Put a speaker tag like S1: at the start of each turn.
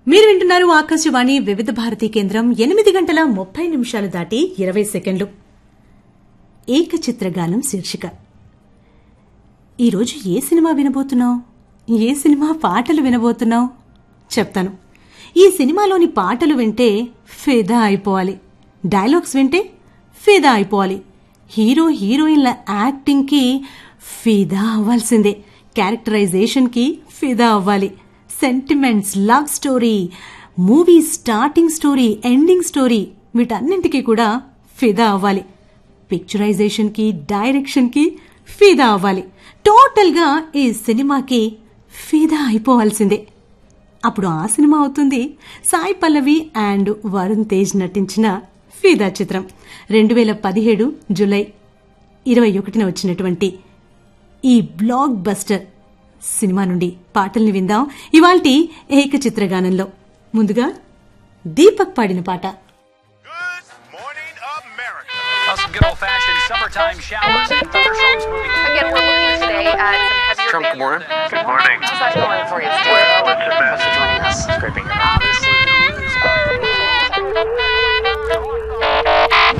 S1: మీరు వింటున్నారు ఆకాశవాణి వివిధ భారతి కేంద్రం ఎనిమిది గంటల ముప్పై నిమిషాలు దాటి ఇరవై సెకండ్లు ఏకచిత్రగానం శీర్షిక ఈరోజు ఏ సినిమా వినబోతున్నావు ఏ సినిమా పాటలు వినబోతున్నావు చెప్తాను ఈ సినిమాలోని పాటలు వింటే ఫిదా అయిపోవాలి డైలాగ్స్ వింటే ఫిదా అయిపోవాలి హీరో హీరోయిన్ల యాక్టింగ్కి ఫిదా అవ్వాల్సిందే క్యారెక్టరైజేషన్కి ఫిదా అవ్వాలి sentiments love story movie starting story ending story వీటన్నింటికీ కూడా ఫిదా అవ్వాలి పిక్చరైజేషన్కి డైరెక్షన్కి ఫిదా అవ్వాలి టోటల్గా ఈ సినిమాకి ఫిదా అయిపోవాల్సిందే అప్పుడు ఆ సినిమా అవుతుంది సాయి పల్లవి అండ్ వరుణ్ తేజ్ నటించిన ఫిదా చిత్రం రెండు వేల పదిహేడు జూలై ఇరవై ఒకటిన వచ్చినటువంటి ఈ బ్లాక్ బస్టర్ సినిమా నుండి పాటల్ని విందాం ఇవాల్టి ఏకచిత్రగానంలో ముందుగా దీపక్ పాడిన పాట
S2: Good morning, America.
S3: Now some good old-fashioned summertime showers and thunderstorms moving
S4: Again, we're looking today at some heavier
S5: Trump, good morning.
S2: Good morning.
S4: How's that going for you, Steve?
S2: Well, it's a mess.